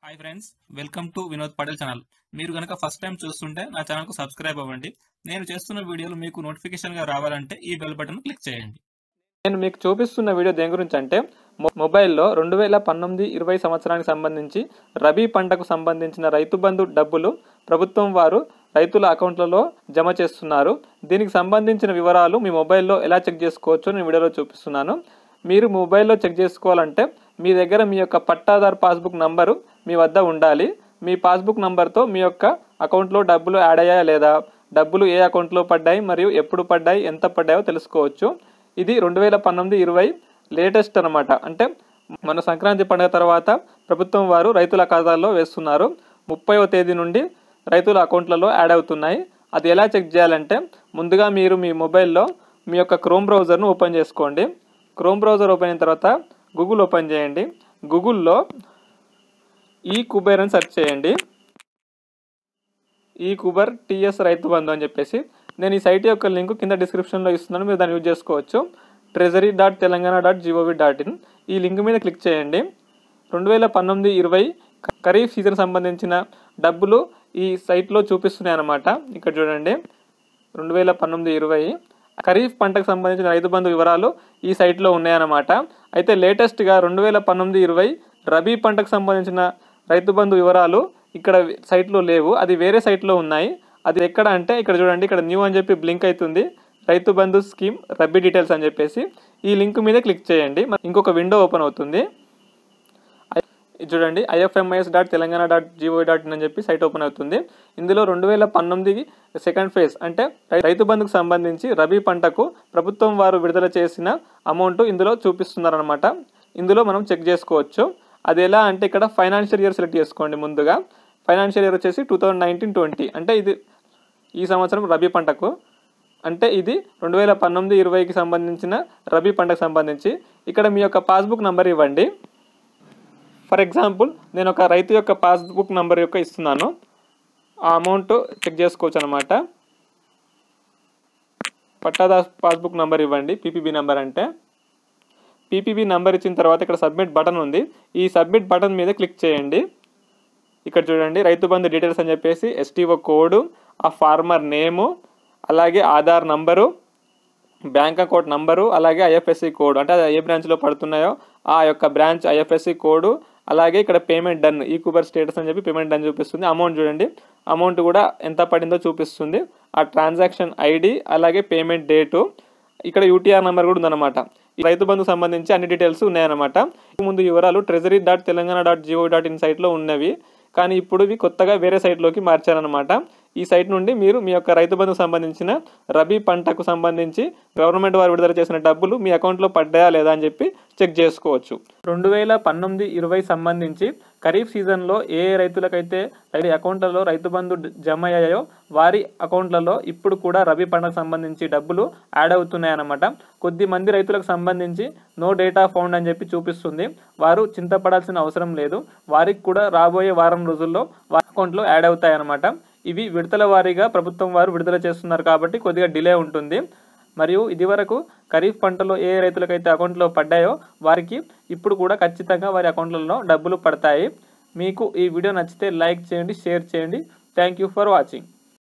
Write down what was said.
hi friends welcome to Vinod Patel channel మీరు కనుక first time చూస్తుంటే నా ఛానల్కు సబ్స్క్రైబ్ అవ్వండి నేను చేస్తున్న వీడియోలు మీకు నోటిఫికేషన్గా రావాలంటే ఈ బెల్ బటన్ క్లిక్ చేయండి నేను మీకు చూపిస్తున్న వీడియో దేని గురించి అంటే మొ- మొబైల్లో రెండు వేల పంతొమ్మిది ఇరవై సంవత్సరానికి సంబంధించి రబీ పంటకు సంబంధించిన రైతు బంధు డబ్బులు ప్రభుత్వం వారు రైతుల అకౌంట్లలో జమ చేస్తున్నారు దీనికి సంబంధించిన వివరాలు మీ మొబైల్లో ఎలా చెక్ చేసుకోవచ్చో నేను వీడియోలో చూపిస్తున్నాను మీరు మొబైల్లో చెక్ చేసుకోవాలంటే మీ దగ్గర మీ యొక్క పట్టాదార్ పాస్బుక్ నంబరు మీ వద్ద ఉండాలి మీ పాస్బుక్ నంబర్తో మీ యొక్క అకౌంట్లో డబ్బులు యాడ్ అయ్యాయా లేదా డబ్బులు ఏ అకౌంట్లో పడ్డాయి మరియు ఎప్పుడు పడ్డాయి ఎంత పడ్డాయో తెలుసుకోవచ్చు ఇది రెండు వేల పంతొమ్మిది ఇరవై లేటెస్ట్ అనమాట అంటే మన సంక్రాంతి పండుగ తర్వాత ప్రభుత్వం వారు రైతుల ఖాతాల్లో వేస్తున్నారు ముప్పైవ తేదీ నుండి రైతుల అకౌంట్లలో యాడ్ అవుతున్నాయి అది ఎలా చెక్ చేయాలంటే ముందుగా మీరు మీ మొబైల్లో మీ యొక్క క్రోమ్ బ్రౌజర్ను ఓపెన్ చేసుకోండి క్రోమ్ బ్రౌజర్ ఓపెన్ అయిన తర్వాత గూగుల్ ఓపెన్ చేయండి గూగుల్లో ఈ కుబేర్ అని సెర్చ్ చేయండి ఈ కుబర్ టీఎస్ రైతు బంధు అని చెప్పేసి నేను ఈ సైట్ యొక్క లింక్ కింద డిస్క్రిప్షన్లో ఇస్తున్నాను మీరు దాన్ని యూజ్ చేసుకోవచ్చు treasury dot Telangana dot G O V dot in ఈ లింక్ మీద క్లిక్ చేయండి రెండు వేల పంతొమ్మిది ఇరవై ఖరీఫ్ సీజన్ సంబంధించిన డబ్బులు ఈ సైట్లో చూపిస్తున్నాయి అన్నమాట ఇక్కడ చూడండి రెండు వేల పంతొమ్మిది ఇరవై ఖరీఫ్ పంటకు సంబంధించిన రైతు బంధు వివరాలు ఈ సైట్లో ఉన్నాయన్నమాట అయితే లేటెస్ట్గా రెండు వేల పంతొమ్మిది ఇరవై రబీ పంటకు సంబంధించిన రైతు బంధు వివరాలు ఇక్కడ సైట్లో లేవు అది వేరే సైట్లో ఉన్నాయి అది ఎక్కడ అంటే ఇక్కడ చూడండి ఇక్కడ న్యూ అని చెప్పి బ్లింక్ అవుతుంది రైతు బంధు స్కీమ్ రబీ డీటెయిల్స్ అని చెప్పేసి ఈ లింక్ మీద క్లిక్ చేయండి మరి ఇంకొక విండో ఓపెన్ అవుతుంది ఇది చూడండి IFMIS dot Telangana dot G O dot in అని చెప్పి సైట్ ఓపెన్ అవుతుంది ఇందులో రెండు వేల పంతొమ్మిది సెకండ్ ఫేజ్ అంటే రై- రైతు బంధుకు సంబంధించి రబీ పంటకు ప్రభుత్వం వారు విడుదల చేసిన అమౌంట్ ఇందులో చూపిస్తున్నారనమాట ఇందులో మనం చెక్ చేసుకోవచ్చు అది ఎలా అంటే ఇక్కడ ఫైనాన్షియల్ ఇయర్ సెలెక్ట్ చేసుకోండి ముందుగా ఫైనాన్షియల్ ఇయర్ వచ్చేసి టూ థౌజండ్ నైన్టీన్ ట్వంటీ అంటే ఇది ఈ సంవత్సరం రబీ పంటకు అంటే ఇది రెండు వేల పంతొమ్మిది ఇరవైకి సంబంధించిన రబీ పంటకు సంబంధించి ఇక్కడ మీ యొక్క పాస్బుక్ నంబర్ ఇవ్వండి ఫర్ ఎగ్జాంపుల్ నేను ఒక రైతు యొక్క పాస్బుక్ నంబర్ యొక్క ఇస్తున్నాను ఆ అమౌంట్ చెక్ చేసుకోవచ్చు అనమాట పట్టాదా పాస్బుక్ నంబర్ ఇవ్వండి పీపీబీ నంబర్ అంటే పీపీబీ నంబర్ ఇచ్చిన తర్వాత ఇక్కడ సబ్మిట్ బటన్ ఉంది ఈ సబ్మిట్ బటన్ మీద క్లిక్ చేయండి ఇక్కడ చూడండి రైతు బంధు డీటెయిల్స్ అని చెప్పేసి ఎస్టీఓ కోడ్ ఆ ఫార్మర్ నేము అలాగే Aadhaar number bank account number అలాగే ఐఎఫ్ఎస్సి కోడ్ అంటే అది ఏ బ్రాంచ్లో పడుతున్నాయో ఆ యొక్క బ్రాంచ్ ఐఎఫ్ఎస్సి కోడ్ అలాగే ఇక్కడ పేమెంట్ డన్ ఈ కూబర్ స్టేటస్ అని చెప్పి పేమెంట్ డన్ చూపిస్తుంది అమౌంట్ చూడండి అమౌంట్ కూడా ఎంత పడిందో చూపిస్తుంది ఆ ట్రాన్సాక్షన్ ఐడి అలాగే పేమెంట్ డేటు ఇక్కడ యూటీఆర్ నెంబర్ కూడా ఉందన్నమాట ఈ రైతు బంధుకు సంబంధించి అన్ని డీటెయిల్స్ ఉన్నాయన్నమాట ముందు వివరాలు treasury dot Telangana dot G O dot in సైట్లో ఉన్నవి కానీ ఇప్పుడు ఇవి కొత్తగా వేరే సైట్లోకి మార్చారనమాట ఈ సైట్ నుండి మీరు మీ యొక్క రైతు బంధుకు సంబంధించిన రబీ పంటకు సంబంధించి గవర్నమెంట్ వారు విడుదల చేసిన డబ్బులు మీ అకౌంట్లో పడ్డాయా లేదా అని చెప్పి చెక్ చేసుకోవచ్చు రెండు వేల పంతొమ్మిది ఇరవై సంబంధించి ఖరీఫ్ సీజన్లో ఏ ఏ రైతులకైతే రైతు అకౌంట్లలో రైతు బంధు డ- జమ అయ్యాయో వారి అకౌంట్లలో ఇప్పుడు కూడా రబీ పంటకు సంబంధించి డబ్బులు యాడ్ అవుతున్నాయన్నమాట కొద్ది మంది రైతులకు సంబంధించి నో డేటా ఫౌండ్ అని చెప్పి చూపిస్తుంది వారు చింతపడాల్సిన అవసరం లేదు వారికి కూడా రాబోయే వారం రోజుల్లో వారి అకౌంట్లో యాడ్ అవుతాయి అన్నమాట ఇవి విడతల వారీగా ప్రభుత్వం వారు విడుదల చేస్తున్నారు కాబట్టి కొద్దిగా డిలే ఉంటుంది మరియు ఇదివరకు ఖరీఫ్ పంటలో ఏ రైతులకైతే అకౌంట్లో పడ్డాయో వారికి ఇప్పుడు కూడా ఖచ్చితంగా వారి అకౌంట్లలో డబ్బులు పడతాయి మీకు ఈ వీడియో నచ్చితే లైక్ చేయండి షేర్ చేయండి థ్యాంక్ యూ ఫర్ వాచింగ్